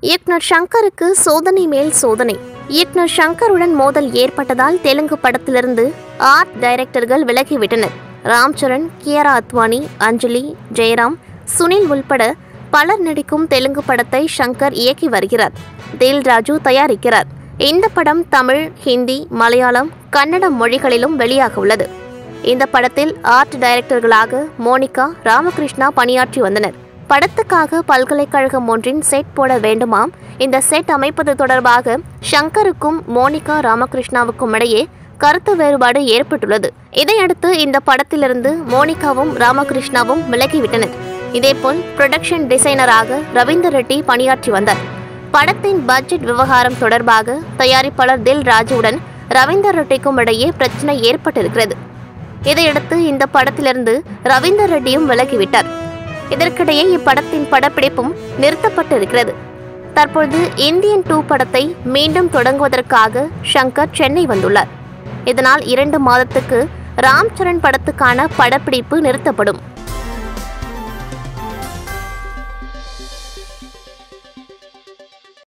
இயக்குனர் ஷங்கருக்கு சோதனை மேல் சோதனை இயக்குனர் ஷங்கருடன் மோதல் ஏற்பட்டதால் தெலுங்கு படத்திலிருந்து ஆர்ட் டைரக்டர்கள் விலகிவிட்டனர் ராம் சரண் கியாரா அத்வானி அஞ்சலி ஜெயராம் சுனில் உள்பட பலர் நடிக்கும் தெலுங்கு படத்தை ஷங்கர் இயக்கி வருகிறார் தில் ராஜு தயாரிக்கிறார் இந்த படம் தமிழ் ஹிந்தி மலையாளம் கன்னடம் மொழிகளிலும் வெளியாக உள்ளது இந்த படத்தில் ஆர்ட் டைரக்டர்களாக மோனிகா ராமகிருஷ்ணா பணியாற்றி வந்தனர் படத்துக்காக பல்கலைக்கழகம் ஒன்றின் செட் போட வேண்டுமாம் இந்த செட் அமைப்பது தொடர்பாக ஷங்கருக்கும் மோனிகா ராமகிருஷ்ணாவுக்கும் இடையே கருத்து வேறுபாடு ஏற்பட்டுள்ளது இதையடுத்து இந்த படத்திலிருந்து மோனிகாவும் ராமகிருஷ்ணாவும் விலகிவிட்டனர் இதேபோல் புரொடக்ஷன் டிசைனராக ரவீந்தர் ரெட்டி பணியாற்றி வந்தார் படத்தின் பட்ஜெட் விவகாரம் தொடர்பாக தயாரிப்பாளர் தில் ராஜுவுடன் ரவீந்தர் ரெட்டிக்கும் இடையே பிரச்சனை ஏற்பட்டிருக்கிறது இதையடுத்து இந்த படத்திலிருந்து ரவீந்தர் ரெட்டியும் விலகிவிட்டார் இதற்கிடையே இப்படத்தின் படப்பிடிப்பும் நிறுத்தப்பட்டிருக்கிறது தற்பொழுது இந்தியன் டூ படத்தை மீண்டும் தொடங்குவதற்காக ஷங்கர் சென்னை வந்துள்ளார் இதனால் இரண்டு மாதத்துக்கு ராம் சரண் படத்துக்கான படப்பிடிப்பு நிறுத்தப்படும்